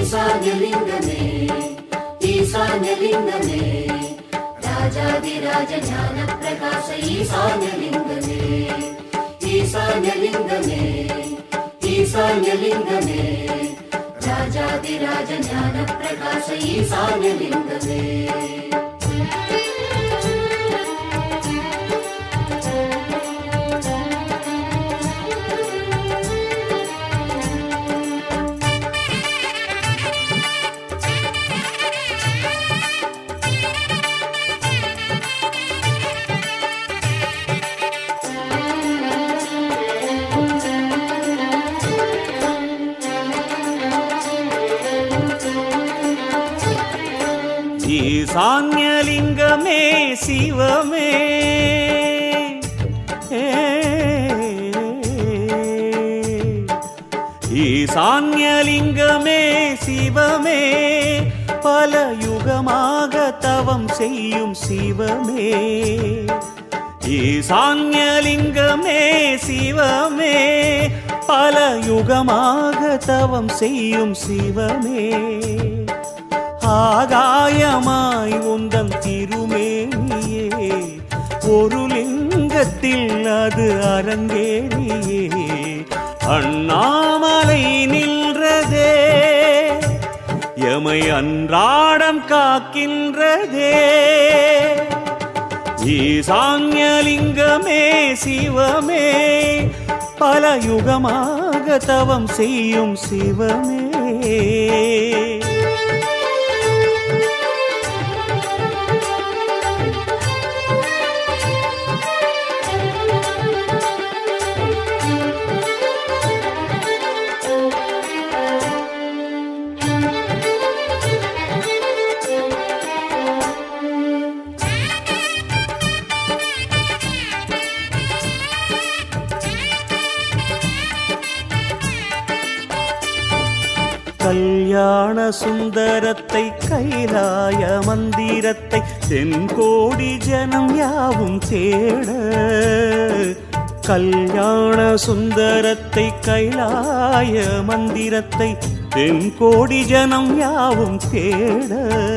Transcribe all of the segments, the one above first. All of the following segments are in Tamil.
ஈசான்யலிங்கமே ஈசான்யலிங்கமே ராஜாதிராஜ ஞான பிரகாச ஈசான்யலிங்கமே ஈசான்யலிங்கமே ஈசான்யலிங்கமே ராஜாதிராஜ ஞான பிரகாச ஈசான்யலிங்கமே ஈசான்யலிங்கமே சிவமே ஈசான்யலிங்கமே சிவமே பல யுகமாக தவம் செய்யும் சிவமே ஈசான்யலிங்கமே சிவமே பல யுகமாக தவம் செய்யும் சிவமே ஆகாயமாய் உந்தன் திருமேனியே ஒரு லிங்கத்தில் அது அரங்கேறியே அண்ணாமலை நின்றதே எமை அன்றாடம் காக்கின்றதே ஈசான்யலிங்கமே சிவமே பல யுகமாக தவம் செய்யும் சிவமே கல்யாண சுந்தரத்தை கைலாய மந்திரத்தை தென்கோடி ஜனம் யாவும் தேட கல்யாண சுந்தரத்தை கைலாய மந்திரத்தை தென்கோடி ஜனம் யாவும் தேட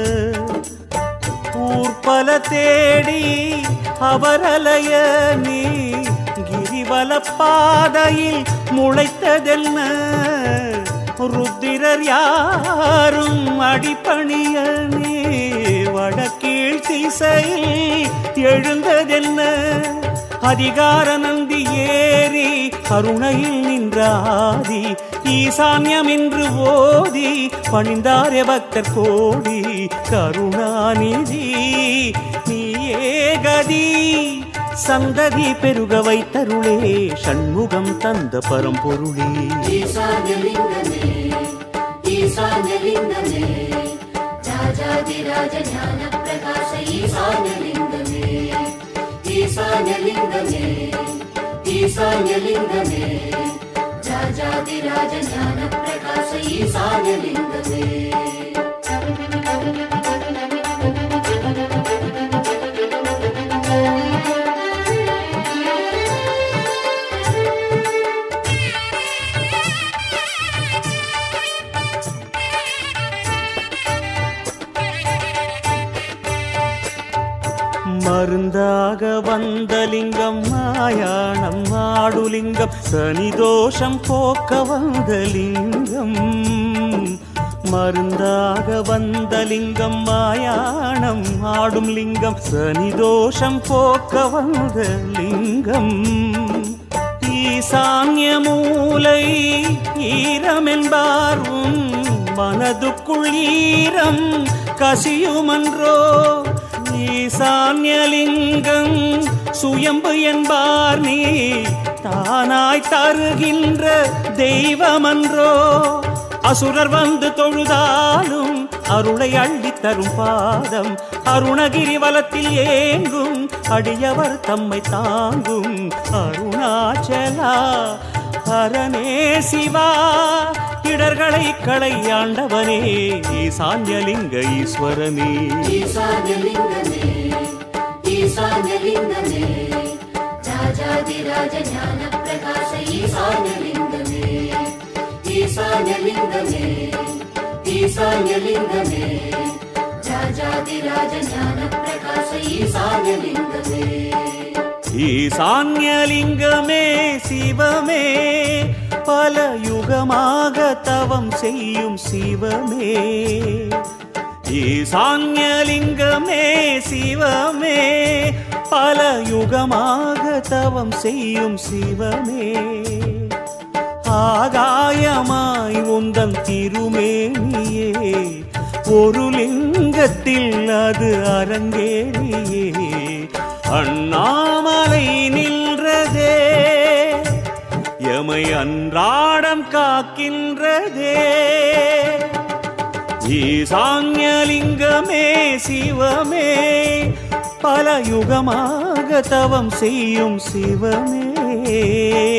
ஊர்பல தேடி அவரலைய நீ கிரிவல பாதையில் முளைத்ததென்ன ருத்திரர் யாரும் அடிப்பணிய நீ வடக்கீழ் திசையில் எழுந்ததென்ன அதிகார நந்தி ஏறி கருணையில் நின்றாதி ஈசான்யம் என்று ஓதி பணிந்தாரே பக்தர் கோடி கருணாநிதி நீயே கதி சந்ததி பெருக வைத்தருளே சண்முகம் தந்த பரம்பொருளே ஈசான்யலிங்கமே ஈசான்யலிங்கமே ராஜாதிராஜ ஞான பிரகாச ஈசான்யலிங்கமே ஈசான்யலிங்கமே ஈசான்யலிங்கமே ராஜாதிராஜ ஞான பிரகாச ஈசான்யலிங்கமே மருந்தாக வந்த லிங்கம் மாயாணம் ஆடுலிங்கம் சனிதோஷம் போக்க வந்த லிங்கம் மருந்தாக வந்த லிங்கம் மாயாணம் ஆடும் லிங்கம் சனிதோஷம் போக்க வந்த லிங்கம் ஈசான்ய மூலை ஈரமென்பார் உன் மனதுக்குள் ஈரம் கசியுமன்றோ ஈசான்யலிங்கம் சுயம்பு என்பார் நீ தானாய் தருகின்ற தெய்வமன்றோ அசுரர் வந்து தொழுதாலும் அருளை அள்ளித் தரும் பாதம் அருணகிரி வலத்தில் ஏங்கும் அடியவர் தம்மை தாங்கும் அருணாச்சலா ஹரனே சிவா இடர்களை களையாண்டவனே ஈசான்யலிங்க ஈஸ்வரனே ஈசான்யலிங்கமே ஈசான்யலிங்கமே ராஜாதிராஜ ஞான பிரகாச ஈசான்யலிங்கமே ஈசான்யலிங்கமே ஈசான்யலிங்கமே ராஜாதிராஜ ஞான பிரகாச ஈசான்யலிங்கமே ஈசான்யலிங்கமே சிவமே பல யுகமாக தவம் செய்யும் சிவமே ஈசான்யலிங்கமே சிவமே பல யுகமாக தவம் செய்யும் சிவமே ஆகாயமாய் உந்தன் திருமேனியே ஒரு லிங்கத்தில் அது அரங்கேறியே அண்ணாமலை நின்றதே எமை அன்றாடம் காக்கின்றதே ஈசான்யலிங்கமே சிவமே பல யுகமாக தவம் செய்யும் சிவமே